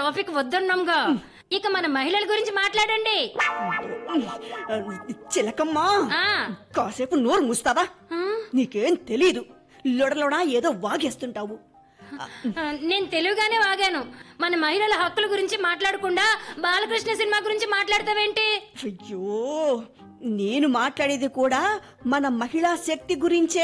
Topic వద్దన్నాంగా ఇక మన మహిళల గురించి మాట్లాడండి చిలకమ్మా ఆ కాసేపు నోరు మూస్తావా ఆ, నీకేం తెలీదు లొడలొడా ఏదో వాగేస్తుంటావు ఆ, నేను తెలుగుగానే వాగాను మన మహిళల హక్కుల గురించి మాట్లాడకుండా బాలకృష్ణ సినిమా గురించి మాట్లాడతావేంటి అయ్యో నేను మాట్లాడేది కూడా మన మహిళా శక్తి గురించే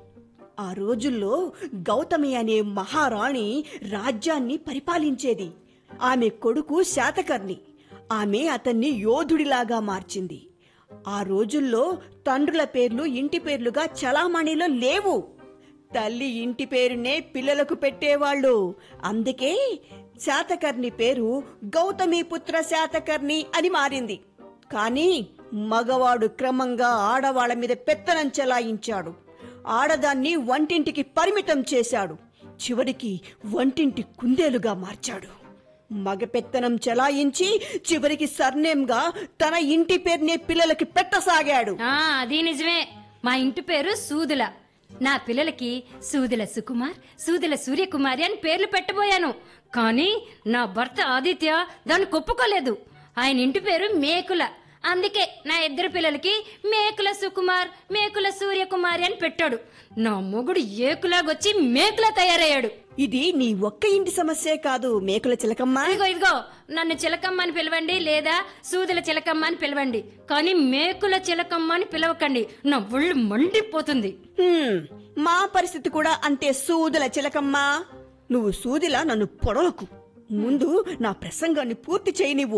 ఆ రోజుల్లో గౌతమి అనే మహారాణి రాజ్యాన్ని పరిపాలించేది ఆమె కొడుకు శాతకర్ణి ఆమె అతన్ని యోధుడిలాగా మార్చింది ఆ రోజుల్లో తండ్రుల పేర్లు ఇంటి పేర్లుగా చలామణిలో లేవు తల్లి ఇంటి పేరునే పిల్లలకు పెట్టేవాళ్ళు అందుకే శాతకర్ణి పేరు గౌతమిపుత్ర శాతకర్ణి అని మారింది కానీ మగవాడు క్రమంగా ఆడవాళ్ల మీద పెత్తనం చెలాయించాడు ఆడదాన్ని వంటింటికి పరిమితం చేశాడు చివరికి వంటింటి కుందేలుగా మార్చాడు మగ పెత్తనం చెలాయించి చివరికి సర్నేమ్గా తన ఇంటి పేరునే పిల్లలకి పెట్టసాగాడు ఆ అది నిజమే మా ఇంటి పేరు సూదుల నా పిల్లలకి సూదుల సుకుమార్ సూదుల సూర్యకుమారి అని పేర్లు పెట్టబోయాను కానీ నా భర్త ఆదిత్య దాన్ని ఒప్పుకోలేదు ఆయన ఇంటి పేరు మేకుల అందుకే నా ఇద్దరు పిల్లలకి మేకుల సుకుమార్ మేకుల సూర్యకుమారి అని పెట్టాడు నా మొగుడు ఏకులాగొచ్చి మేకులా తయారయ్యాడు ఇది నీ ఒక్క ఇంటి సమస్యే కాదు మేకుల చిలకమ్మ ఇదిగో ఇదిగో నన్ను చిలకమ్మ అని పిలవండి లేదా సూదుల చిలకమ్మ అని పిలవండి కానీ మేకుల చిలకమ్మ అని పిలవకండి నా ఒళ్ళు మండిపోతుంది హ్మ్, మా పరిస్థితి కూడా అంతే సూదుల చిలకమ్మ నువ్వు సూదిలా నన్ను పొడవకు ముందు నా ప్రసంగాన్ని పూర్తి చేయనివ్వు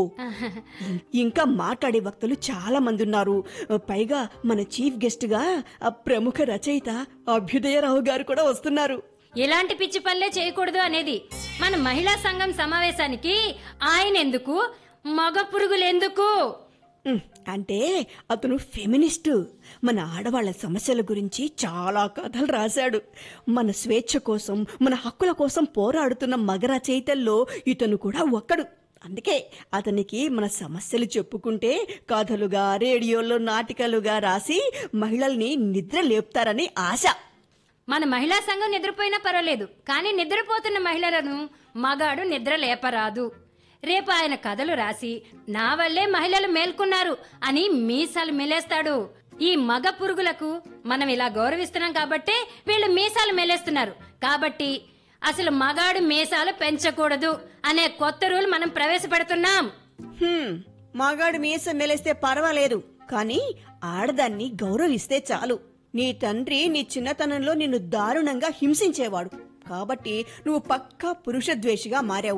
ఇంకా మాట్లాడే వక్తలు చాలా మంది ఉన్నారు పైగా మన చీఫ్ గెస్ట్ గా ఆ ప్రముఖ రచయిత అభ్యుదయరావు గారు కూడా వస్తున్నారు ఇలాంటి పిచ్చి పనులే చేయకూడదు అనేది మన మహిళా సంఘం సమావేశానికి ఆయన ఎందుకు మగ పురుగులు ఎందుకు ఉమ్, అంటే అతను ఫెమినిస్ట్ మన ఆడవాళ్ల సమస్యల గురించి చాలా కథలు రాశాడు మన స్వేచ్ఛ కోసం మన హక్కుల కోసం పోరాడుతున్న మగ రచయితల్లో ఇతను కూడా ఒక్కడు అందుకే అతనికి మన సమస్యలు చెప్పుకుంటే కథలుగా రేడియోలో నాటికలుగా రాసి మహిళల్ని నిద్ర లేపుతారని ఆశ మన మహిళా సంఘం నిద్రపోయినా పర్వాలేదు కానీ నిద్రపోతున్న మహిళలను మగాడు నిద్ర లేపరాదు రేపు ఆయన కథలు రాసి నా వల్లే మహిళలు మేల్కొన్నారు అని మీసాలు మెలేస్తాడు ఈ మగ పురుగులకు మనం ఇలా గౌరవిస్తున్నాం కాబట్టి వీళ్ళు మీసాలు మెలేస్తున్నారు కాబట్టి అసలు మగాడు మీసాలు పెంచకూడదు అనే కొత్త రూల్ మనం ప్రవేశపెడుతున్నాం హ్మ్, మగాడు మీసం మెలేస్తే పర్వాలేదు కానీ ఆడదాన్ని గౌరవిస్తే చాలు నీ తండ్రి నీ చిన్నతనంలో నిన్ను దారుణంగా హింసించేవాడు కాబట్టి నువ్వు పక్కా పురుష ద్వేషిగా మారావు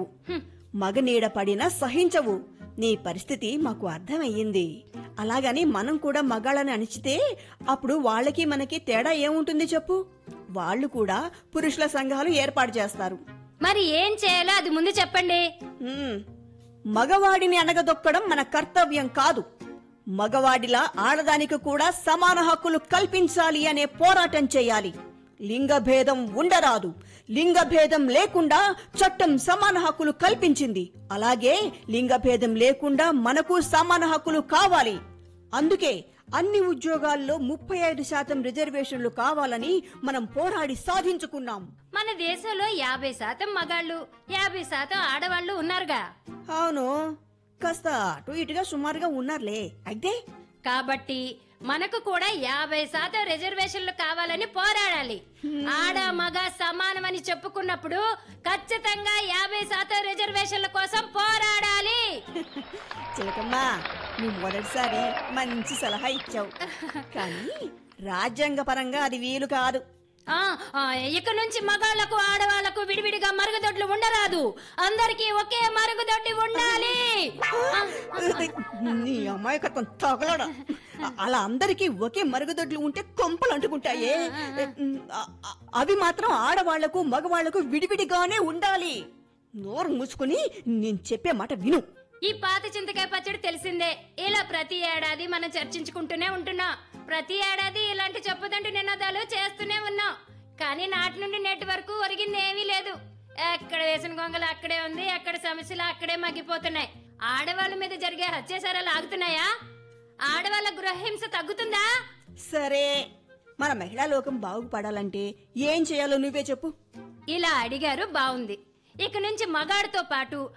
మగ నీడ పడినా సహించవు నీ పరిస్థితి మాకు అర్థమయ్యింది అలాగని మనం కూడా మగాళ్ళని అణిచితే అప్పుడు వాళ్ళకి మనకి తేడా ఏముంటుంది చెప్పు వాళ్ళు కూడా పురుషుల సంఘాలు ఏర్పాటు చేస్తారు మరి ఏం చేయాలో అది ముందు చెప్పండి హ్మ్. మగవాడిని అనగదొక్కడం మన కర్తవ్యం కాదు మగవాడిలా ఆడదానికి కూడా సమాన హక్కులు కల్పించాలి అనే పోరాటం చేయాలి లింగ భేదం ఉండరాదు లింగ భేదం లేకుండా చట్టం సమాన హక్కులు కల్పించింది అలాగే లింగ భేదం లేకుండా మనకు సమాన హక్కులు కావాలి అందుకే అన్ని ఉద్యోగాల్లో ముప్పై ఐదు శాతం రిజర్వేషన్లు కావాలని మనం పోరాడి సాధించుకున్నాం మన దేశంలో యాభై శాతం మగాళ్ళు యాభై శాతం ఆడవాళ్ళు ఉన్నారుగా అవును కాస్త అటు ఇటుగా సుమారుగా ఉన్నారులే అయితే కాబట్టి మనకు కూడా యాభై శాతం రిజర్వేషన్లు కావాలని పోరాడాలి ఆడ మగ సమానమని చెప్పుకున్నప్పుడు ఖచ్చితంగా యాభై శాతం రిజర్వేషన్ల కోసం పోరాడాలి చిలకమ్మా నువ్వు మొదటిసారి మంచి సలహా ఇచ్చావు కానీ రాజ్యాంగ పరంగా అది వీలు కాదు ఆ ఆ, ఇక నుంచి మగాళ్లకు ఆడవాళ్లకు విడివిడిగా మరుగుదొడ్లు ఉండరాదు అందరికీ ఒకే మరుగుదొడ్డి ఉండాలి ఆ, నీ అమాయకత్వం తగలడ అలా అందరికీ ఒకే మరుగుదొడ్లు ఉంటే కొంపలు అంటుకుంటాయే అ- అ- అవి మాత్రం ఆడవాళ్లకు మగవాళ్లకు విడివిడిగానే ఉండాలి నోరు మూసుకుని నేను చెప్పే మాట విను ఈ పాత చింతకాయ పచ్చడి తెలిసిందే ఇలా ప్రతి ఏడాది మనం చర్చించుకుంటూనే ఉంటున్నాం ప్రతి ఏడాది ఇలాంటి చెప్పదండి నినాదాలు చేస్తూనే ఉన్నాం కానీ నాటి నుండి నేటి వరకు ఒరిగింది ఏమీ లేదు ఎక్కడ వేసిన గొంగలు అక్కడే ఉంది ఎక్కడ సమస్యలు అక్కడే మగ్గిపోతున్నాయి ఆడవాళ్ళ మీద జరిగే హత్యాచారాలు ఆగుతున్నాయా ఆడవాళ్ళ గృహహింస తగ్గుతుందా సరే మన మహిళా లోకం బాగుపడాలంటే ఏం చేయాలో నువ్వే చెప్పు ఇలా అడిగారు బాగుంది ఇక నుంచి మగాడితో పాటు